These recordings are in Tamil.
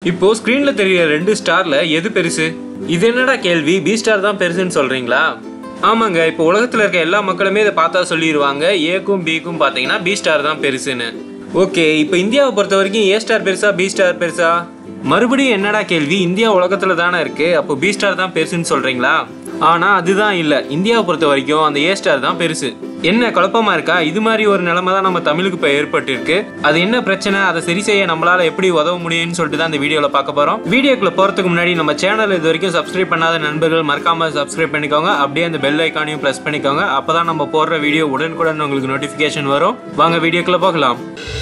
இப்போ ஸ்க்ரீன்ல தெரியற ரெண்டு ஸ்டார்ல எது பெருசு இது என்னடா கேள்வி பி ஸ்டார் தான் பெருசுன்னு சொல்றீங்களா ஆமாங்க இப்போ உலகத்துல இருக்க எல்லா மக்களுமே இதை பார்த்தா சொல்லிடுவாங்க ஏக்கும் பிக்கும் பார்த்தீங்கன்னா பி ஸ்டார் தான் பெருசுன்னு ஓகே இப்போ இந்தியாவை பொறுத்த வரைக்கும் ஏ ஸ்டார் பெருசா பி ஸ்டார் பெருசா மறுபடியும் என்னடா கேள்வி இந்தியா உலகத்துல தானே இருக்கு அப்போ பி ஸ்டார் தான் பெருசுன்னு சொல்றீங்களா ஆனா அதுதான் இல்ல இந்தியாவை பொறுத்த வரைக்கும் அந்த ஏ ஸ்டார் தான் பெருசு என்ன குழப்பமா இருக்கா இது மாதிரி ஒரு நிலைமை தான் நம்ம தமிழுக்கு இப்போ ஏற்பட்டு இருக்கு அது என்ன பிரச்சனை அதை சரி செய்ய நம்மளால எப்படி உதவ முடியும்னு சொல்லிட்டு தான் இந்த வீடியோல பார்க்க போறோம் வீடியோக்குள்ள போறதுக்கு முன்னாடி நம்ம சேனல் இது வரைக்கும் சப்ஸ்கிரைப் பண்ணாத நண்பர்கள் மறக்காம சப்ஸ்கிரைப் பண்ணிக்கோங்க அப்படியே அந்த பெல் ஐக்கானையும் பிரஸ் பண்ணிக்கோங்க அப்பதான் நம்ம போடுற வீடியோ உடனுக்குடன் உங்களுக்கு நோட்டிபிகேஷன் வரும் வாங்க வீடியோக்குள்ள போகலாம்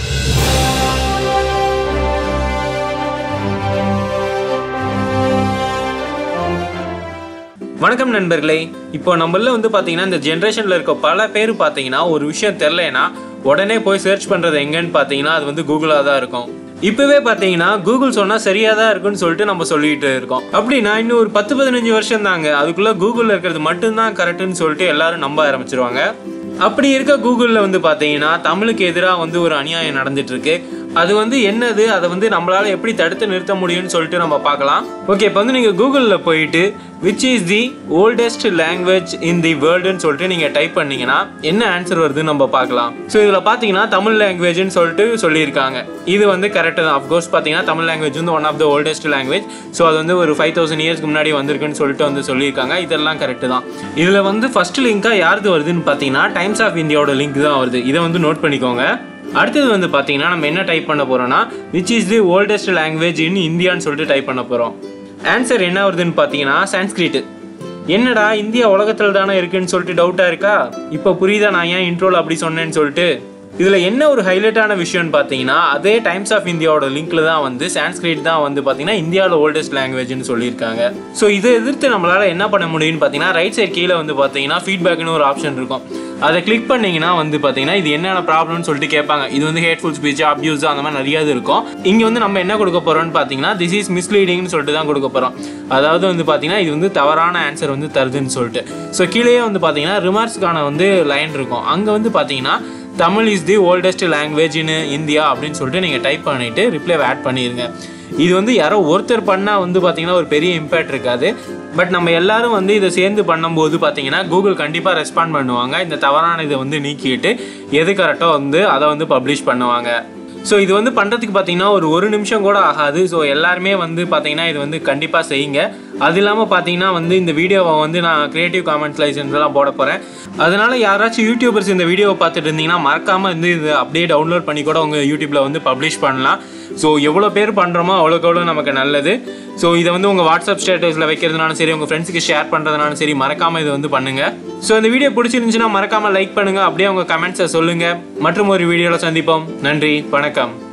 வணக்கம் நண்பர்களே இப்போ நம்மள வந்து பார்த்தீங்கன்னா இந்த ஜென்ரேஷனில் இருக்க பல பேர் பார்த்தீங்கன்னா ஒரு விஷயம் தெரிலனா உடனே போய் சர்ச் பண்ணுறது எங்கன்னு பார்த்தீங்கன்னா அது வந்து கூகுளாக தான் இருக்கும் இப்போவே பார்த்தீங்கன்னா கூகுள் சொன்னால் சரியாக தான் இருக்குன்னு சொல்லிட்டு நம்ம சொல்லிட்டு இருக்கோம் அப்படின்னா இன்னும் ஒரு பத்து பதினஞ்சு வருஷம் தாங்க அதுக்குள்ளே கூகுளில் இருக்கிறது மட்டும்தான் கரெக்டுன்னு சொல்லிட்டு எல்லாரும் நம்ப ஆரம்பிச்சிருவாங்க அப்படி இருக்க கூகுளில் வந்து பார்த்தீங்கன்னா தமிழுக்கு எதிராக வந்து ஒரு அநியாயம் நடந்துட்டு இருக்கு அது வந்து என்னது அதை வந்து நம்மளால எப்படி தடுத்து நிறுத்த முடியும்னு சொல்லிட்டு நம்ம பார்க்கலாம் ஓகே இப்போ வந்து நீங்கள் கூகுளில் போயிட்டு which is the oldest language in the வேர்ல்டுன்னு சொல்லிட்டு நீங்கள் டைப் பண்ணீங்கன்னா என்ன ஆன்சர் வருதுன்னு நம்ம பார்க்கலாம் ஸோ இதில் பார்த்தீங்கன்னா தமிழ் லாங்குவேஜ்னு சொல்லிட்டு சொல்லியிருக்காங்க இது வந்து கரெக்டு தான் அஃப்கோர்ஸ் பார்த்தீங்கன்னா தமிழ் லாங்குவேஜ் வந்து one of the oldest language so அது வந்து ஒரு ஃபைவ் தௌசண்ட் இயர்ஸ்க்கு முன்னாடி வந்திருக்குன்னு சொல்லிட்டு வந்து சொல்லியிருக்காங்க இதெல்லாம் கரெக்டு தான் இதில் வந்து ஃபர்ஸ்ட் லிங்காக யாருது வருதுன்னு பார்த்தீங்கன்னா டைம்ஸ் ஆஃப் இந்தியாவோட லிங்க் தான் வருது இதை வந்து நோட் பண்ணிக்கோங்க அடுத்தது வந்து பார்த்தீங்கன்னா நம்ம என்ன டைப் பண்ண போறோம்னா which is the oldest language in இந்தியான்னு சொல்லிட்டு டைப் பண்ண போகிறோம் ஆன்சர் என்ன வருதுன்னு பார்த்தீங்கன்னா சான்ஸ்கிரிட் என்னடா இந்தியா உலகத்தில் தானே இருக்குன்னு சொல்லிட்டு டவுட்டாக இருக்கா இப்போ புரியுதா நான் ஏன் இன்ட்ரோல் அப்படி சொன்னேன்னு சொல்லிட்டு இதில் என்ன ஒரு ஹைலைட்டான விஷயம்னு பார்த்தீங்கன்னா அதே டைம்ஸ் ஆஃப் இந்தியாவோட லிங்க்ல தான் வந்து சான்ஸ்கிரிட் தான் வந்து பார்த்தீங்கன்னா இந்தியாவில் ஓல்டஸ்ட் லாங்குவேஜ்னு சொல்லியிருக்காங்க ஸோ இதை எதிர்த்து நம்மளால் என்ன பண்ண முடியும்னு பார்த்தீங்கன்னா ரைட் சைட் கீழே வந்து பார்த்தீங்கன்னா ஃபீட்பேக்னு ஒரு ஆப்ஷன் இருக்கும் அதை கிளிக் பண்ணீங்கன்னா வந்து பார்த்தீங்கன்னா இது என்னென்ன ப்ராப்ளம்னு சொல்லிட்டு கேட்பாங்க இது வந்து ஹேட்ஃபுல் ஸ்பீச் அப்யூஸ் அந்த மாதிரி நிறைய இது இருக்கும் இங்கே வந்து நம்ம என்ன கொடுக்க போகிறோம்னு பார்த்தீங்கன்னா திஸ் இஸ் மிஸ்லீடிங்னு சொல்லிட்டு தான் கொடுக்க போகிறோம் அதாவது வந்து பார்த்தீங்கன்னா இது வந்து தவறான ஆன்சர் வந்து தருதுன்னு சொல்லிட்டு ஸோ கீழேயே வந்து பார்த்தீங்கன்னா ரிமார்க்ஸ்க்கான வந்து லைன் இருக்கும் அங்கே வந்து பார்த்தீங்கன்னா Tamil is the oldest language in India அப்படின்னு சொல்லிட்டு நீங்கள் டைப் பண்ணிவிட்டு ரிப்ளை ஆட் பண்ணிடுங்க இது வந்து யாரோ ஒருத்தர் பண்ணால் வந்து பார்த்தீங்கன்னா ஒரு பெரிய இம்பேக்ட் இருக்காது பட் நம்ம எல்லாரும் வந்து இதை சேர்ந்து பண்ணும்போது பார்த்தீங்கன்னா கூகுள் கண்டிப்பாக ரெஸ்பாண்ட் பண்ணுவாங்க இந்த தவறான இதை வந்து நீக்கிட்டு எது கரெக்டோ வந்து அதை வந்து பப்ளிஷ் பண்ணுவாங்க ஸோ இது வந்து பண்ணுறதுக்கு பார்த்தீங்கன்னா ஒரு ஒரு நிமிஷம் கூட ஆகாது ஸோ எல்லாருமே வந்து பார்த்தீங்கன்னா இது வந்து கண்டிப்பாக செய்யுங்க அது இல்லாமல் பார்த்தீங்கன்னா வந்து இந்த வீடியோவை வந்து நான் க்ரியேட்டிவ் காமெண்ட்ஸ் லைசன்ஸ்லாம் போட போகிறேன் அதனால யாராச்சும் யூடியூபர்ஸ் இந்த வீடியோவை பார்த்துட்டு இருந்தீங்கன்னா மறக்காமல் வந்து இது அப்படியே டவுன்லோட் பண்ணி கூட உங்கள் யூடியூப்பில் வந்து பப்ளிஷ் பண்ணலாம் ஸோ எவ்வளோ பேர் பண்ணுறோமோ அவ்வளோக்கு எவ்வளோ நமக்கு நல்லது ஸோ இதை வந்து உங்கள் வாட்ஸ்அப் ஸ்டேட்டஸில் வைக்கிறதுனாலும் சரி உங்கள் ஃப்ரெண்ட்ஸுக்கு ஷேர் பண்ணுறதுனாலும் சரி மறக்காமல் இது வந்து பண்ணுங்கள் ஸோ இந்த வீடியோ பிடிச்சிருந்துச்சுன்னா மறக்காமல் லைக் பண்ணுங்கள் அப்படியே உங்கள் கமெண்ட்ஸை சொல்லுங்கள் மற்றும் ஒரு வீடியோவில் சந்திப்போம் நன்றி வணக்கம்